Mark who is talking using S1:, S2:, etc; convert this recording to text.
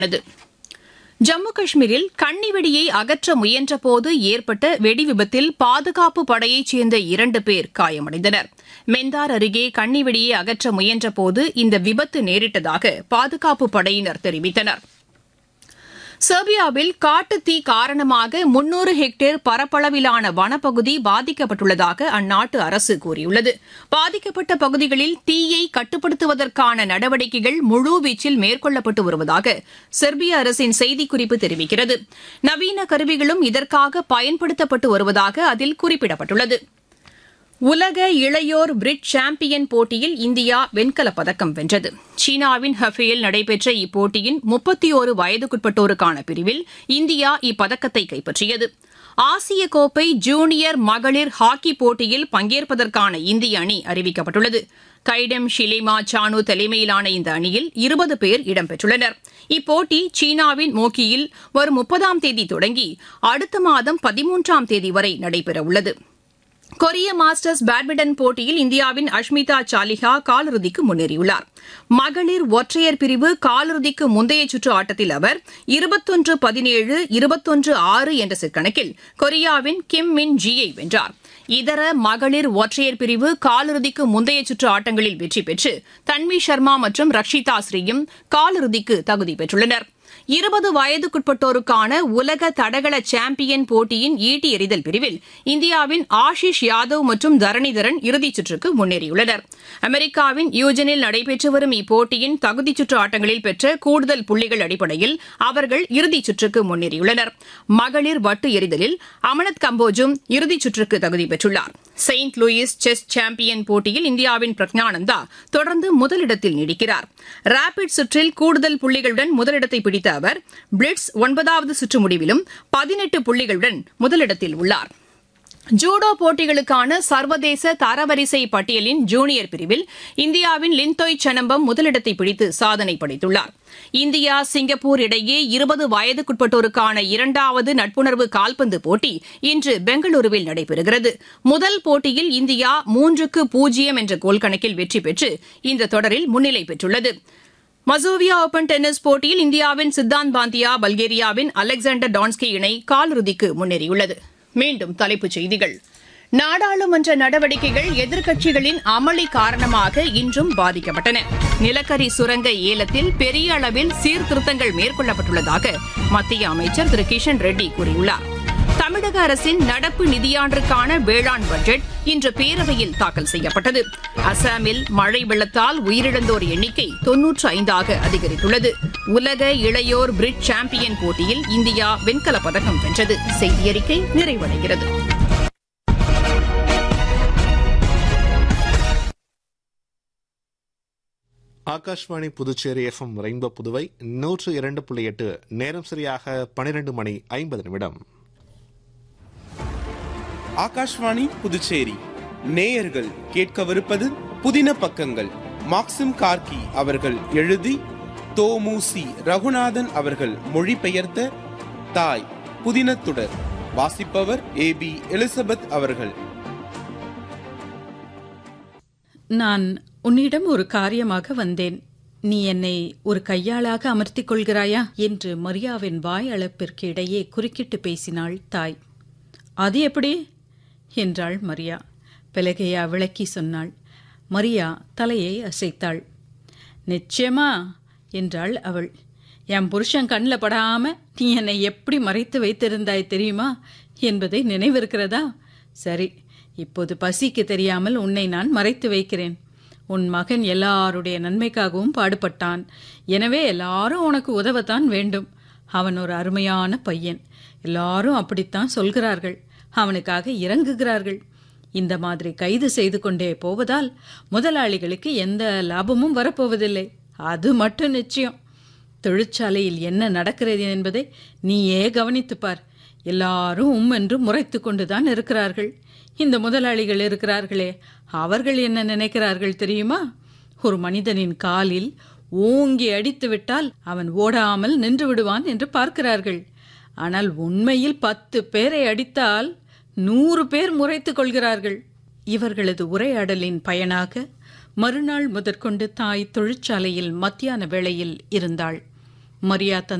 S1: உள்ளது ஜம்மு காஷ்மீரில் கன்னிவெடியை அகற்ற முயன்றபோது ஏற்பட்ட வெடிவிபத்தில் பாதுகாப்பு படையைச் சேர்ந்த இரண்டு பேர் காயமடைந்தனர் மெந்தார் அருகே கன்னிவெடியை அகற்ற முயன்றபோது இந்த விபத்து நேரிட்டதாக பாதுகாப்பு படையினர் தெரிவித்தனர் செர்பியாவில் காட்டுத்தீ காரணமாக முன்னூறு ஹெக்டேர் பரப்பளவிலான வனப்பகுதி பாதிக்கப்பட்டுள்ளதாக அந்நாட்டு அரசு கூறியுள்ளது பாதிக்கப்பட்ட பகுதிகளில் தீயை கட்டுப்படுத்துவதற்கான நடவடிக்கைகள் முழுவீச்சில் மேற்கொள்ளப்பட்டு வருவதாக செர்பிய அரசின் செய்திக்குறிப்பு தெரிவிக்கிறது நவீன கருவிகளும் இதற்காக பயன்படுத்தப்பட்டு வருவதாக அதில் குறிப்பிடப்பட்டுள்ளது உலக இளையோர் பிரிட் சாம்பியன் போட்டியில் இந்தியா வெண்கலப் பதக்கம் வென்றது சீனாவின் ஹஃபேயில் நடைபெற்ற இப்போட்டியின் முப்பத்தி ஒரு வயதுக்குட்பட்டோருக்கான பிரிவில் இந்தியா இப்பதக்கத்தை கைப்பற்றியது ஆசிய கோப்பை ஜூனியர் மகளிர் ஹாக்கி போட்டியில் பங்கேற்பதற்கான இந்திய அணி அறிவிக்கப்பட்டுள்ளது கைடம் ஷிலிமா சானு தலைமையிலான இந்த அணியில் இருபது பேர் இடம்பெற்றுள்ளனர் இப்போட்டி சீனாவின் மோக்கியில் வரும் முப்பதாம் தேதி தொடங்கி அடுத்த மாதம் பதிமூன்றாம் தேதி வரை நடைபெறவுள்ளது கொரிய மாஸ்டர்ஸ் பேட்மிண்டன் போட்டியில் இந்தியாவின் அஷ்மிதா சாலிஹா காலிறுதிக்கு முன்னேறியுள்ளார் மகளிர் ஒற்றையர் பிரிவு காலிறுதிக்கு முந்தைய சுற்று ஆட்டத்தில் அவர் இருபத்தொன்று பதினேழு இருபத்தொன்று ஆறு என்ற செட்கணக்கில் கொரியாவின் கிம் மின் ஜியை வென்றார் இதர மகளிர் ஒற்றையர் பிரிவு காலிறுதிக்கு முந்தைய சுற்று ஆட்டங்களில் வெற்றி பெற்று தன்வி சர்மா மற்றும் ரக்ஷிதா ஸ்ரீயும் காலிறுதிக்கு தகுதி பெற்றுள்ளனா் இருபது வயதுக்குட்பட்டோருக்கான உலக தடகள சாம்பியன் போட்டியின் ஈட்டி எறிதல் பிரிவில் இந்தியாவின் ஆஷிஷ் யாதவ் மற்றும் தரணிதரன் இறுதிச் சுற்றுக்கு முன்னேறியுள்ளனர் அமெரிக்காவின் யூஜனில் நடைபெற்று வரும் இப்போட்டியின் தகுதிச் சுற்று ஆட்டங்களில் பெற்ற கூடுதல் புள்ளிகள் அடிப்படையில் அவர்கள் இறுதிச் சுற்றுக்கு முன்னேறியுள்ளனர் மகளிர் வட்டு எறிதலில் அமனத் கம்போஜும் இறுதிச் சுற்றுக்கு தகுதி பெற்றுள்ளார் செயின்ட் லூயிஸ் செஸ் சாம்பியன் போட்டியில் இந்தியாவின் பிரக்ஞானந்தா தொடர்ந்து முதலிடத்தில் நீடிக்கிறார் ரேபிட் சுற்றில் கூடுதல் புள்ளிகளுடன் முதலிடத்தை பிடித்த அவர் பிளிட்ஸ் ஒன்பதாவது சுற்று முடிவிலும் பதினெட்டு புள்ளிகளுடன் முதலிடத்தில் உள்ளார் ஜூடோ போட்டிகளுக்கான சர்வதேச தரவரிசை பட்டியலின் ஜூனியர் பிரிவில் இந்தியாவின் லிந்தோய் சனம்பம் முதலிடத்தை பிடித்து சாதனை படைத்துள்ளார் இந்தியா சிங்கப்பூர் இடையே இருபது வயதுக்குட்பட்டோருக்கான இரண்டாவது நட்புணர்வு கால்பந்து போட்டி இன்று பெங்களூருவில் நடைபெறுகிறது முதல் போட்டியில் இந்தியா மூன்றுக்கு பூஜ்ஜியம் என்ற கோல் கணக்கில் வெற்றி பெற்று இந்த தொடரில் முன்னிலை பெற்றுள்ளது மசோவியா ஓபன் டென்னிஸ் போட்டியில் இந்தியாவின் சித்தாந்த் பாந்தியா பல்கேரியாவின் அலெக்சாண்டர் டான்ஸ்கி இணை காலிறுதிக்கு முன்னேறியுள்ளது மீண்டும் தலைப்புச் செய்திகள் நாடாளுமன்ற நடவடிக்கைகள் எதிர்க்கட்சிகளின் அமளி காரணமாக இன்றும் பாதிக்கப்பட்டன நிலக்கரி சுரங்க ஏலத்தில் பெரிய அளவில் சீர்திருத்தங்கள் மேற்கொள்ளப்பட்டுள்ளதாக மத்திய அமைச்சர் திரு கிஷன் ரெட்டி கூறியுள்ளார் தமிழக அரசின் நடப்பு நிதியாண்டிற்கான வேளாண் பட்ஜெட் இன்று பேரவையில் தாக்கல் செய்யப்பட்டது அசாமில் மழை வெள்ளத்தால் உயிரிழந்தோர் எண்ணிக்கை தொன்னூற்று ஐந்தாக அதிகரித்துள்ளது உலக இளையோர் பிரிட் சாம்பியன் போட்டியில் இந்தியா வெண்கலப் பதக்கம் வென்றது செய்தியறிக்கை நிறைவடைகிறது
S2: ஆகாஷ்வாணி புதுச்சேரி எஃப்எம் ரெயின்போ புதுவை நூற்று இரண்டு புள்ளி எட்டு நேரம் சரியாக பனிரெண்டு மணி ஐம்பது நிமிடம்
S3: ஆகாஷ்வாணி புதுச்சேரி நேயர்கள் கேட்கவிருப்பது புதின பக்கங்கள் மாக்சிம் கார்கி அவர்கள் எழுதி தோமுசி ரகுநாதன் அவர்கள் மொழிபெயர்த்த தாய் புதினத்துடர் வாசிப்பவர் ஏ பி எலிசபெத் அவர்கள்
S4: நான் உன்னிடம் ஒரு காரியமாக வந்தேன் நீ என்னை ஒரு கையாளாக அமர்த்திக் கொள்கிறாயா என்று மரியாவின் வாய் அளப்பிற்கு இடையே குறுக்கிட்டு பேசினாள் தாய் அது எப்படி என்றாள் மரியா பெலகையா விளக்கி சொன்னாள் மரியா தலையை அசைத்தாள் நிச்சயமா என்றாள் அவள் என் புருஷன் கண்ணில் படாம நீ என்னை எப்படி மறைத்து வைத்திருந்தாய் தெரியுமா என்பதை நினைவிருக்கிறதா சரி இப்போது பசிக்கு தெரியாமல் உன்னை நான் மறைத்து வைக்கிறேன் உன் மகன் எல்லாருடைய நன்மைக்காகவும் பாடுபட்டான் எனவே எல்லாரும் உனக்கு உதவத்தான் வேண்டும் அவன் ஒரு அருமையான பையன் எல்லாரும் அப்படித்தான் சொல்கிறார்கள் அவனுக்காக இறங்குகிறார்கள் இந்த மாதிரி கைது செய்து கொண்டே போவதால் முதலாளிகளுக்கு எந்த லாபமும் வரப்போவதில்லை அது மட்டும் நிச்சயம் தொழிற்சாலையில் என்ன நடக்கிறது என்பதை நீயே கவனித்துப் பார் எல்லாரும் உம் என்று முறைத்து கொண்டுதான் இருக்கிறார்கள் இந்த முதலாளிகள் இருக்கிறார்களே அவர்கள் என்ன நினைக்கிறார்கள் தெரியுமா ஒரு மனிதனின் காலில் ஓங்கி அடித்து விட்டால் அவன் ஓடாமல் நின்று விடுவான் என்று பார்க்கிறார்கள் ஆனால் உண்மையில் பத்து பேரை அடித்தால் நூறு பேர் முறைத்துக் கொள்கிறார்கள் இவர்களது உரையாடலின் பயனாக மறுநாள் முதற்கொண்டு தாய் தொழிற்சாலையில் மத்தியான வேளையில் இருந்தாள் மரியா